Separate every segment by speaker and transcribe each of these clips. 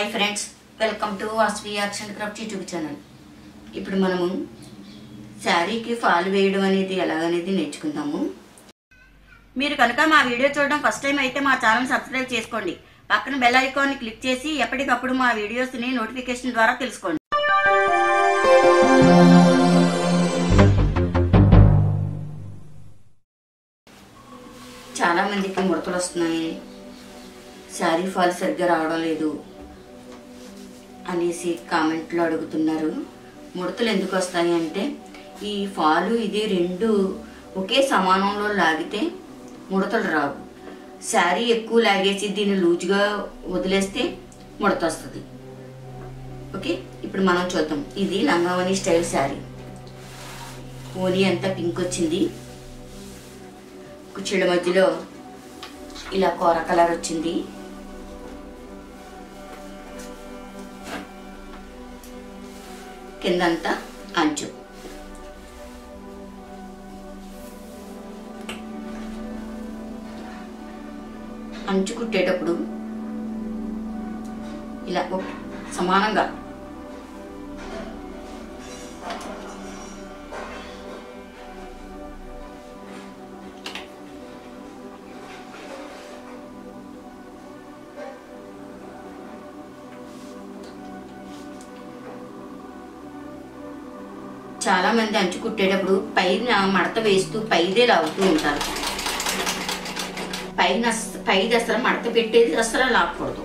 Speaker 1: hi friends welcome to Vasvi arts and craft YouTube channel ఇప్పుడు మనము శారీకి ఫాల్ వేయడం అనేది ఎలాగనేది నేర్చుకుందాము మీరు కనుక మా వీడియో చూడడం ఫస్ట్ టైం అయితే మా ఛానల్ సబ్స్క్రైబ్ చేసుకోండి పక్కన బెల్ ఐకాన్ని క్లిక్ చేసి ఎప్పటికప్పుడు మా వీడియోస్ని నోటిఫికేషన్ ద్వారా తెలుసుకోండి చాలా మందికి ముడతలు వస్తున్నాయి శారీ ఫాల్ సరిగ్గా రావడం లేదు అనేసి కామెంట్లో అడుగుతున్నారు ముడతలు ఎందుకు వస్తాయి అంటే ఈ ఫాలు ఇది రెండు ఒకే సమానంలో లాగితే ముడతలు రావు శారీ ఎక్కువ లాగేసి దీన్ని లూజ్గా వదిలేస్తే ముడత వస్తుంది ఓకే ఇప్పుడు మనం చూద్దాం ఇది లంగావని స్టైల్ శారీ ఓని అంతా పింక్ వచ్చింది కుర్చీల మధ్యలో ఇలా కూర కలర్ వచ్చింది కిందంతా అంచు అంచు కుట్టేటప్పుడు ఇలా ఒక- సమానంగా చాలా మంది అంచు కుట్టేటప్పుడు పైన మడత వేస్తూ పైదే లాగుతూ ఉంటారు పైన అస్- పైది అసలు మడత పెట్టేది అసలు లాక్కూడదు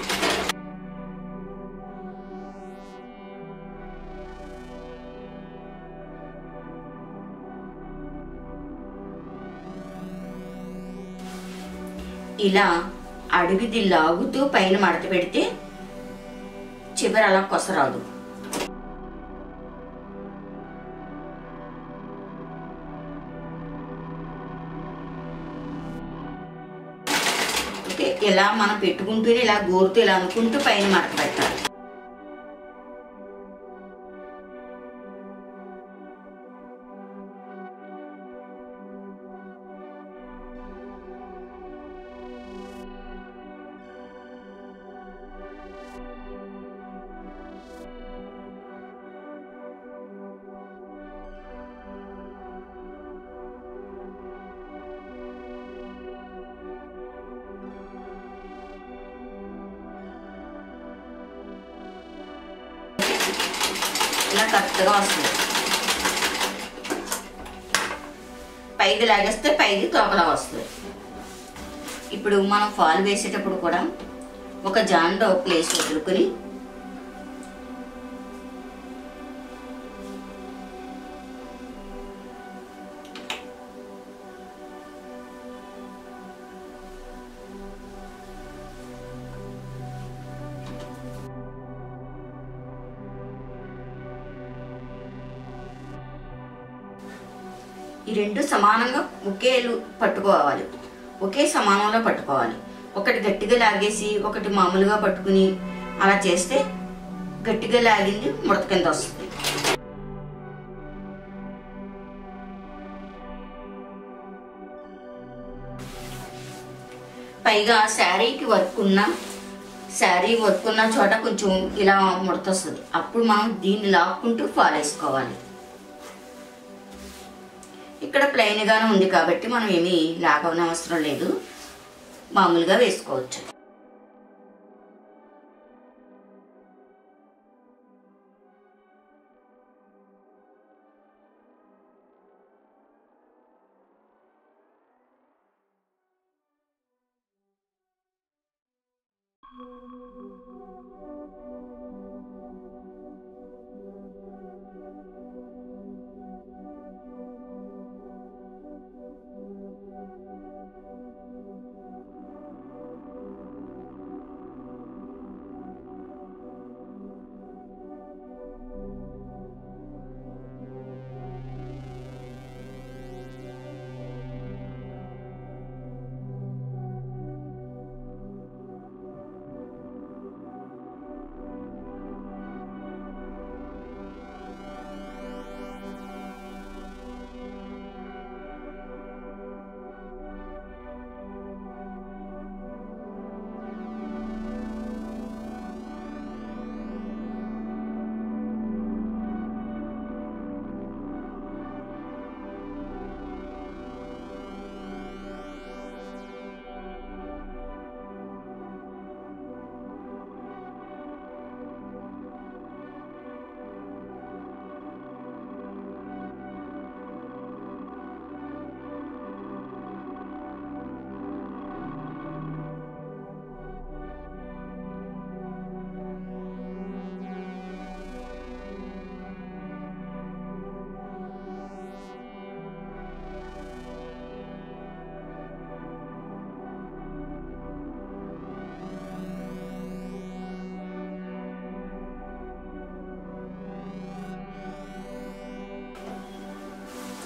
Speaker 1: ఇలా అడుగుది లాగుతూ పైన మడత పెడితే చివరి అలా కొసరాదు ఓకే ఇలా మనం పెట్టుకుంటూనే ఇలా గోరుతూ ఇలా అనుకుంటూ పైన మడత పెట్టాలి ఇలా కరెక్ట్గా వస్తుంది పైది లాగేస్తే పైది తోకలా వస్తుంది ఇప్పుడు మనం ఫాల్ వేసేటప్పుడు కూడా ఒక జాన్లో ప్లేస్ వదులుకొని ఈ రెండు సమానంగా ఒకే లు- పట్టుకోవాలి ఒకే సమానంలో పట్టుకోవాలి ఒకటి గట్టిగా లాగేసి ఒకటి మామూలుగా పట్టుకుని అలా చేస్తే గట్టిగా లాగింది ముడత కింద వస్తుంది పైగా శారీకి వర్క్ ఉన్న శారీ వర్క్ ఉన్న చోట కొంచెం ఇలా ముడత వస్తుంది అప్పుడు మనం దీన్ని లాక్కుంటూ ఫాల్ వేసుకోవాలి ఇక్కడ ప్లెయిన్ గానే ఉంది కాబట్టి మనం ఏమీ లాగవన అవసరం లేదు మామూలుగా వేసుకోవచ్చు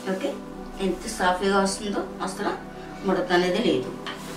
Speaker 1: ఓకే ఎంత సాఫీగా వస్తుందో అసలు ముడత అనేది లేదు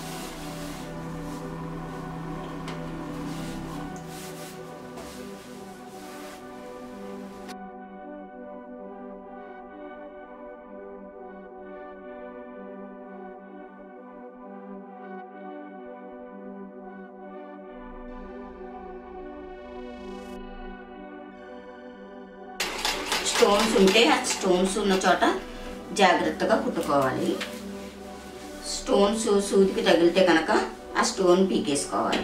Speaker 1: స్టోన్స్ ఉంటే ఆ స్టోన్స్ ఉన్న చోట జాగ్రత్తగా కుట్టుకోవాలి స్టోన్స్ సూదికి తగిలితే కనుక ఆ స్టోన్ పీకేసుకోవాలి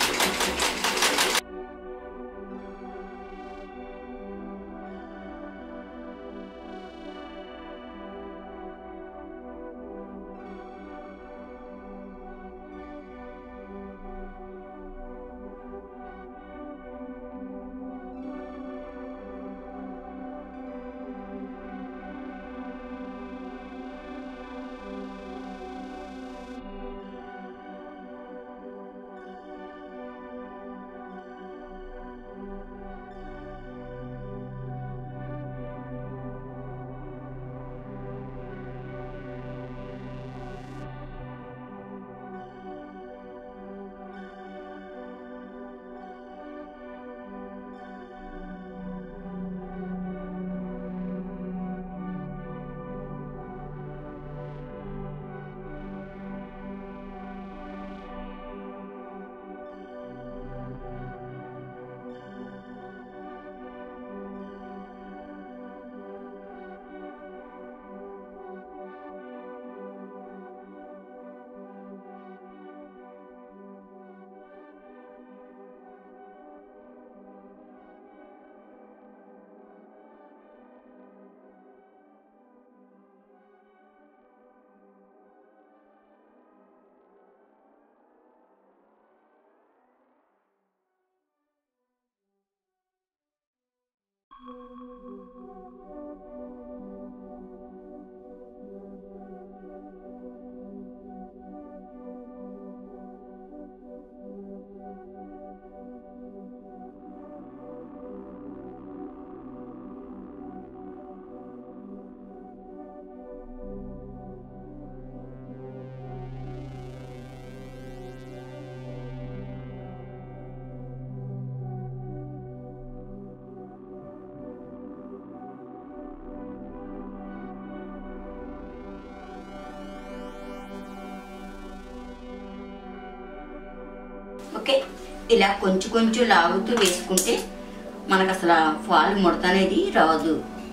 Speaker 1: ఓకే ఇలా కొంచెం కొంచెం లాగుతూ వేసుకుంటే మనకు అసలు ఫాల్ ముడత అనేది రాదు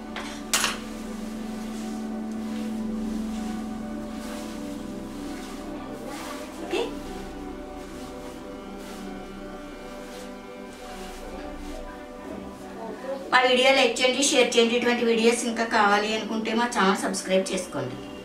Speaker 1: ఓకే మా వీడియో లైక్ చేయండి షేర్ చేయండి ఇటువంటి వీడియోస్ ఇంకా కావాలి అనుకుంటే మా ఛానల్ సబ్స్క్రైబ్ చేసుకోండి